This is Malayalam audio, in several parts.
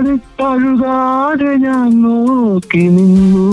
വിളിക്കാതെ തഴുകാതെ ഞാൻ നോക്കി നിന്നു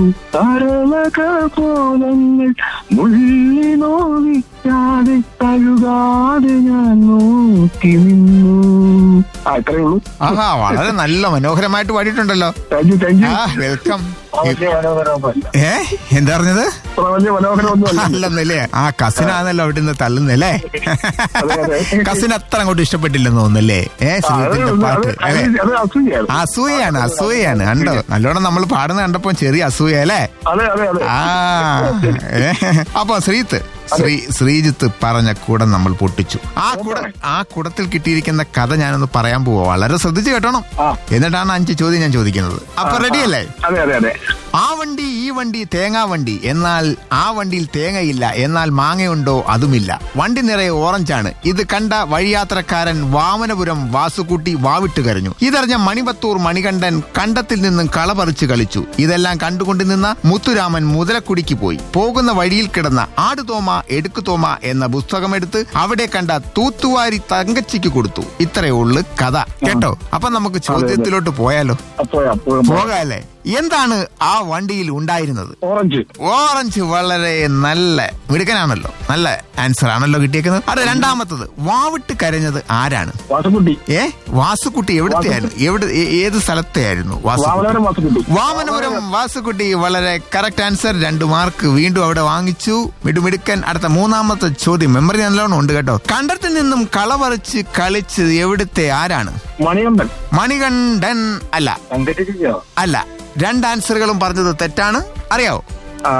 തരളക പോലങ്ങൾ മുള്ളി നോവിക്കാതെ തഴുകാതെ ഞാൻ നോക്കി നിന്നു ആ ഇത്രയേ ഉള്ളൂ ആഹാ വളരെ നല്ല മനോഹരമായിട്ട് പാടിയിട്ടുണ്ടല്ലോ താങ്ക് യു താങ്ക് യു ആ വെൽക്കം വലിയ മനോഹരമല്ല ഏ എന്താ പറഞ്ഞത് അത്ര വലിയ മനോഹരമൊന്നുമല്ല അല്ലെന്നല്ലേ ആ കസിനാണല്ലോ അവിടെ നിന്ന് തള്ളുന്നല്ലേ അതെ, അതെ. കസിന് അത്ര അങ്ങോട്ട് ഇഷ്ടപ്പെട്ടില്ലെന്ന് തോന്നുന്നല്ലേ ഏ അത് സുഹൃത്തിന്റെ അത് പാട്ട് അല്ലേ അത് അസൂയാണ് അസൂയാണ് അസൂയാണ് കണ്ടോ നല്ലോണം നമ്മൾ പാടുന്ന കണ്ടപ്പോ ചെറിയ അസൂയ അല്ലേ അതെ അതെ അതെ ആ ഏ, അപ്പൊ ശ്രീത്ത് ശ്രീ ശ്രീജിത്ത് പറഞ്ഞ കൂടം നമ്മൾ പൊട്ടിച്ചു ആ കുട ആ കുടത്തിൽ കിട്ടിയിരിക്കുന്ന കഥ ഞാനൊന്ന് പറയാൻ പോവാ വളരെ ശ്രദ്ധിച്ച് കേട്ടണം ആ. എന്നിട്ടാണ് അഞ്ച് ചോദ്യം ഞാൻ ചോദിക്കുന്നത് അപ്പൊ റെഡിയല്ലേ അതെ അതെ അതെ ആ വണ്ടി ഈ വണ്ടി തേങ്ങാ വണ്ടി എന്നാൽ ആ വണ്ടിയിൽ തേങ്ങയില്ല എന്നാൽ മാങ്ങയുണ്ടോ അതുമില്ല വണ്ടി നിറയെ ഓറഞ്ചാണ് ഇത് കണ്ട വഴിയാത്രക്കാരൻ വാമനപുരം വാസുകുട്ടി വാവിട്ട് കരഞ്ഞു ഇതറിഞ്ഞ മണിപത്തൂർ മണികണ്ഠൻ കണ്ടത്തിൽ നിന്നും കളപറിച്ച് കളിച്ചു ഇതെല്ലാം കണ്ടുകൊണ്ട് നിന്ന മുത്തുരാമൻ മുതലക്കുടിക്ക് പോയി പോകുന്ന വഴിയിൽ കിടന്ന ആടുതോമ എടുക്കുതോമ എന്ന പുസ്തകമെടുത്ത് അവിടെ കണ്ട തൂത്തുവാരി തങ്കച്ചിക്ക് കൊടുത്തു ഇത്രയേ ഉള്ളു കഥ കേട്ടോ അപ്പൊ നമുക്ക് ചോദ്യത്തിലോട്ട് പോയാലോ അപ്പോഴ അപ്പോഴും പോകാല്ലേ എന്താണ് ആ വണ്ടിയിൽ ഉണ്ടായിരുന്നത് ഓറഞ്ച് ഓറഞ്ച് വളരെ നല്ല മിടുക്കനാണല്ലോ നല്ല ആൻസർ ആണല്ലോ കിട്ടിയേക്കുന്നത് അത് രണ്ടാമത്തത് വാവിട്ട് കരഞ്ഞത് ആരാണ് വാസുകുട്ടി ഏ വാസുക്കുട്ടി എവിടുത്തെ ആയിരുന്നു എവിടെ ഏ- ഏത് സ്ഥലത്തെ ആയിരുന്നു വാസുക്കുട്ടി വാമനപുരം വാസുകുട്ടി വാമനപുരം വാസുക്കുട്ടി വളരെ കറക്റ്റ് ആൻസർ രണ്ട് മാർക്ക് വീണ്ടും അവിടെ വാങ്ങിച്ചു മിടുമിടുക്കൻ അടുത്ത മൂന്നാമത്തെ ചോദ്യം മെമ്മറി നല്ലോണം ഉണ്ട് കേട്ടോ കണ്ടത്തിൽ നിന്നും കളപറിച്ച് കളിച്ച് എവിടുത്തെ ആരാണ് മണികണ്ഠൻ മണികണ്ഠൻ അല്ല തങ്കച്ചിക്കോ അല്ല രണ്ട് ആൻസറുകളും പറഞ്ഞത് തെറ്റാണ് അറിയാവോ ആ,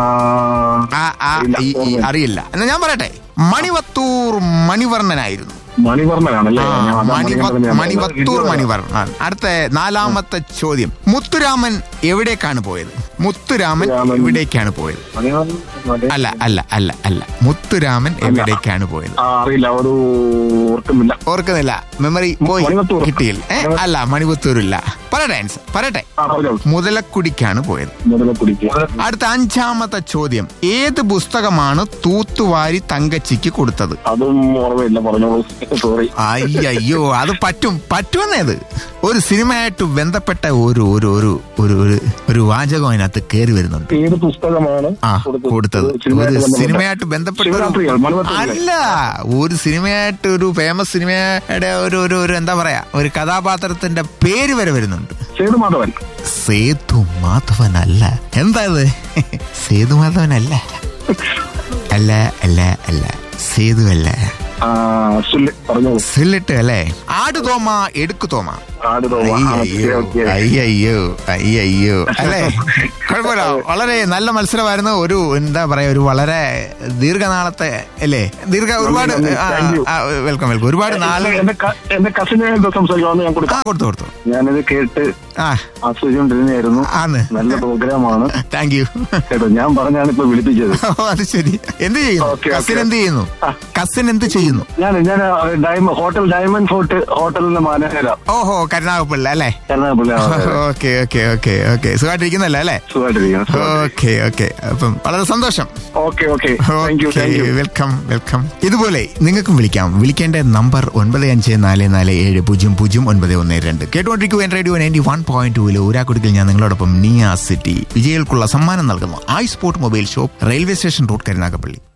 ആ, ആ, ഇല്ല, ഈ- ഈ ഓർമ്മയില്ല. അറിയില്ല എന്നാ ഞാൻ പറയട്ടെ മണിവത്തൂർ മണിവർണ്ണനായിരുന്നു മണിവർണ്ണനാണല്ലേ ആ, ഞാൻ അതാ മണിവ- മണികണ്ഠൻ ഞാൻ മണിവത്തൂർ പറഞ്ഞത്. മണിവർണ്ണൻ അടുത്ത നാലാമത്തെ ചോദ്യം മുത്തുരാമൻ എവിടേക്കാണ് പോയത് മുത്തുരാമൻ രാമൻ. എവിടേക്കാണ് പോയത് മണിവർണ്ണൻ മറ്റേ- അല്ല അല്ല അല്ല അല്ല മുത്തുരാമൻ എവിടേക്കാണ് പോയത് ആ, അറിയില്ല ഒരു ഓർക്കുന്നില്ല ഓർക്കുന്നില്ല മെമ്മറി പോയി മണിവത്തൂർ. കിട്ടിയില്ല ഏ, അല്ല മണിവത്തൂരില്ല പറയട്ടെ ആൻസർ പറയട്ടെ ആ പറഞ്ഞോ മുതലക്കുടിക്കാണ് പോയത് മുതലക്കുടിക്ക് അടുത്ത അഞ്ചാമത്തെ ചോദ്യം ഏത് പുസ്തകമാണ് തൂത്തുവാരി തങ്കച്ചിക്ക് കൊടുത്തത് അതും ഓർമ്മയില്ല പറഞ്ഞോളൂ സോറി അയ്യോ അത് പറ്റും പറ്റുമെന്നേത് ഒരു സിനിമയായിട്ട് ബന്ധപ്പെട്ട ഒരു ഒരു ഒരു ഒരു ഒരു ഒരു വാചകം അതിനകത്ത് കയറി വരുന്നുണ്ട് ഏത് പുസ്തകമാണ് ആ കൊടുത്തത് സിനിമയായിട്ട് ഒരു ബന്ധപ്പെട്ട? സിനിമയായിട്ട് ബന്ധപ്പെട്ട ഒരു- ശിവരാത്രികൾ, മണിവത്തൂരിലെ. അല്ല ഒരു സിനിമയായിട്ട് ഒരു ഫേമസ് സിനിമയുടെ ഒരു ഒരു ഒരു എന്താ പറയാ ഒരു കഥാപാത്രത്തിന്റെ പേര് വരെ വരുന്നുണ്ട് സേതു മാധവൻ സേതു മാധവനല്ല എന്താ ഇത് സേതു മാധവനല്ല അല്ല അല്ല അല്ല സേതു അല്ല ആ, സുല്ല് പറഞ്ഞോളൂ സില്ലിട്ട് അല്ലേ ആടുതോമ എടുക്കുതോമ ആട് തോമ. ആ, അയ്യോ ഓക്കേ, ഓക്കേ. അയ്യോ അയ്യോ അല്ലേ കുഴപ്പമില്ല വളരെ നല്ല മത്സരമായിരുന്നു ഒരു എന്താ പറയാ ഒരു വളരെ ദീർഘനാളത്തെ അല്ലേ ദീർഘ ഒരുപാട് നന്ദി, thank you. വെൽക്കം വെൽക്കം ഒരുപാട് നാല് എന്റെ ക- എന്റെ കസിനെ എന്തോ സംസാരിക്കാമെന്ന് ഞാൻ ആ കൊടുക്കാം കൊടുത്തു കൊടുത്തു ഞാനിത് കേട്ട് ആ ആസ്വദിച്ചുകൊണ്ടിരുന്നായിരുന്നു ആന്ന് നല്ല പ്രോഗ്രാമാണ് താങ്ക് യു കേട്ടോ ഞാൻ പറഞ്ഞാണ് ഇപ്പൊ വിളിപ്പിച്ചത് ഓ അത് ശരി എന്ത് ചെയ്യുന്നു ഓക്കേ, കസിൻ ഓക്കേ. എന്ത് ചെയ്യുന്നു ആ. കസിൻ എന്ത് ചെയ്യുന്നു ഞാൻ ഞാൻ ഡയമണ്ട് ഹോട്ടൽ ഡയമണ്ട് ഫോർട്ട് ഹോട്ടലിന്റെ മാനേജരാ ഓഹോ കരുനാഗപ്പള്ളി അല്ലേ Ernakulam okay okay okay okay സുഖമായിട്ടിരിക്കുന്നല്ലോ അല്ലേ സുഖമായിട്ടിരിക്കുന്നു ഓക്കെ ഓക്കെ അപ്പം വളരെ സന്തോഷം okay okay thank you thank you welcome welcome ഇതുപോലെ നിങ്ങൾക്കും വിളിക്കാം വിളിക്കേണ്ട നമ്പർ ഒൻപത് അഞ്ച് നാല് നാല് ഏഴ് പൂജ്യം പൂജ്യം ഒൻപത് ഒന്ന് രണ്ട് കേട്ടുകൊണ്ടിരിക്കൂ N radio ninety one point ടൂവിൽ ഊരാക്കുടുക്കിൽ ഞാൻ നിങ്ങളോടൊപ്പം നിയ സിറ്റി വിജയികൾക്കുള്ള സമ്മാനം നൽകുന്നു I sport mobile shop railway station road Karunagappally